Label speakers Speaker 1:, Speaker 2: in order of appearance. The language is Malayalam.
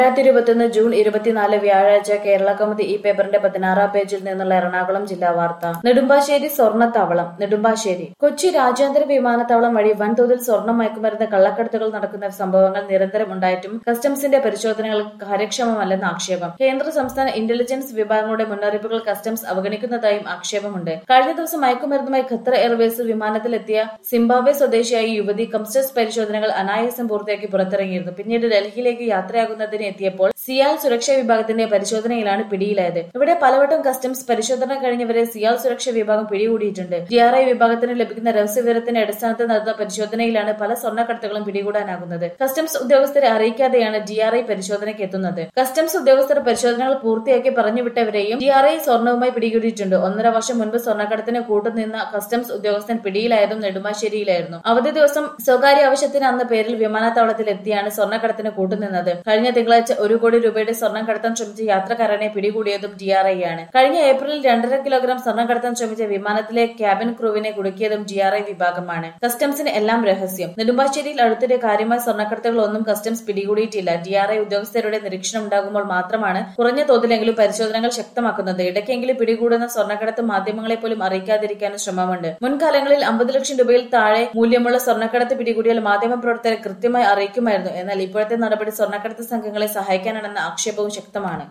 Speaker 1: രണ്ടായിരത്തി ഇരുപത്തിയൊന്ന് ജൂൺ ഇരുപത്തിനാല് വ്യാഴാഴ്ച കേരള കൗമുദി ഈ പേപ്പറിന്റെ പതിനാറാം പേജിൽ നിന്നുള്ള എറണാകുളം ജില്ലാ വാർത്ത നെടുമ്പാശ്ശേരി സ്വർണ്ണത്താവളം നെടുമ്പാശ്ശേരി കൊച്ചി രാജ്യാന്തര വിമാനത്താവളം വഴി വൻതോതിൽ സ്വർണ്ണം മയക്കുമരുന്ന് കള്ളക്കടത്തുകൾ നടക്കുന്ന സംഭവങ്ങൾ നിരന്തരം ഉണ്ടായിട്ടും കസ്റ്റംസിന്റെ പരിശോധനകൾ കാര്യക്ഷമമല്ലെന്ന് ആക്ഷേപം കേന്ദ്ര സംസ്ഥാന ഇന്റലിജൻസ് വിഭാഗങ്ങളുടെ മുന്നറിയിപ്പുകൾ കസ്റ്റംസ് അവഗണിക്കുന്നതായും ആക്ഷേപമുണ്ട് കഴിഞ്ഞ ദിവസം മയക്കുമരുന്നുമായി ഖത്തർ എയർവേസിൽ വിമാനത്തിലെത്തിയ സിംബാബ്വെ സ്വദേശിയായ യുവതി കസ്റ്റംസ് പരിശോധനകൾ അനായാസം പൂർത്തിയാക്കി പുറത്തിറങ്ങിയിരുന്നു പിന്നീട് ഡൽഹിയിലേക്ക് യാത്രയാകുന്നതിന് എത്തിയപ്പോൾ സിയാൽ സുരക്ഷാ വിഭാഗത്തിന്റെ പരിശോധനയിലാണ് പിടിയിലായത് ഇവിടെ പലവട്ടം കസ്റ്റംസ് പരിശോധന കഴിഞ്ഞവരെ സിയാൽ സുരക്ഷാ വിഭാഗം പിടികൂടിയിട്ടുണ്ട് ഡിആർഐ വിഭാഗത്തിന് ലഭിക്കുന്ന രഹസ്യവിവരത്തിന്റെ അടിസ്ഥാനത്തിൽ നടന്ന പരിശോധനയിലാണ് പല സ്വർണ്ണക്കടത്തുകളും പിടികൂടാനാകുന്നത് കസ്റ്റംസ് ഉദ്യോഗസ്ഥരെ അറിയിക്കാതെയാണ് ഡിആർഐ പരിശോധനയ്ക്ക് എത്തുന്നത് കസ്റ്റംസ് ഉദ്യോഗസ്ഥർ പരിശോധനകൾ പൂർത്തിയാക്കി പറഞ്ഞുവിട്ടവരെയും ഡിആർഐ സ്വർണവുമായി പിടികൂടിയിട്ടുണ്ട് ഒന്നര വർഷം മുൻപ് സ്വർണ്ണക്കടത്തിന് കൂട്ടുനിന്ന കസ്റ്റംസ് ഉദ്യോഗസ്ഥൻ പിടിയിലായതും നെടുമ്പാശ്ശേരിയിലായിരുന്നു അവധി ദിവസം സ്വകാര്യ ആവശ്യത്തിന് അന്ന പേരിൽ വിമാനത്താവളത്തിൽ എത്തിയാണ് സ്വർണ്ണക്കടത്തിന് കൂട്ടുനിന്നത് കഴിഞ്ഞ തിങ്കളാഴ്ച ഒരു കോടി രൂപയുടെ സ്വർണം കടത്താൻ ശ്രമിച്ച യാത്രക്കാരനെ പിടികൂടിയതും ഡിആർഐ ആണ് കഴിഞ്ഞ ഏപ്രിലിൽ രണ്ടര കിലോഗ്രാം സ്വർണം കടത്താൻ ശ്രമിച്ച വിമാനത്തിലെ ക്യാബിൻ ക്രൂവിനെ കുടുക്കിയതും ഡിആർഐ വിഭാഗമാണ് കസ്റ്റംസിന് എല്ലാം രഹസ്യം നെടുമ്പാശ്ശേരിയിൽ അടുത്തിടെ കാര്യമായ സ്വർണ്ണക്കടത്തുകൾ ഒന്നും കസ്റ്റംസ് പിടികൂടിയിട്ടില്ല ഡിആർഐ ഉദ്യോഗസ്ഥരുടെ നിരീക്ഷണം ഉണ്ടാകുമ്പോൾ മാത്രമാണ് കുറഞ്ഞ തോതിലെങ്കിലും പരിശോധനകൾ ശക്തമാക്കുന്നത് ഇടയ്ക്കെങ്കിലും പിടികൂടുന്ന സ്വർണ്ണക്കടത്ത് മാധ്യമങ്ങളെ പോലും അറിയിക്കാതിരിക്കാനും ശ്രമമുണ്ട് മുൻകാലങ്ങളിൽ അമ്പത് ലക്ഷം രൂപയിൽ താഴെ മൂല്യമുള്ള സ്വർണ്ണക്കടത്ത് പിടികൂടിയാൽ മാധ്യമപ്രവർത്തകരെ കൃത്യമായി അറിയിക്കുമായിരുന്നു എന്നാൽ ഇപ്പോഴത്തെ നടപടി സ്വർണ്ണക്കടത്ത് സംഘങ്ങളെ സഹായിക്കാനാണെന്ന ആക്ഷേപവും ശക്തമാണ്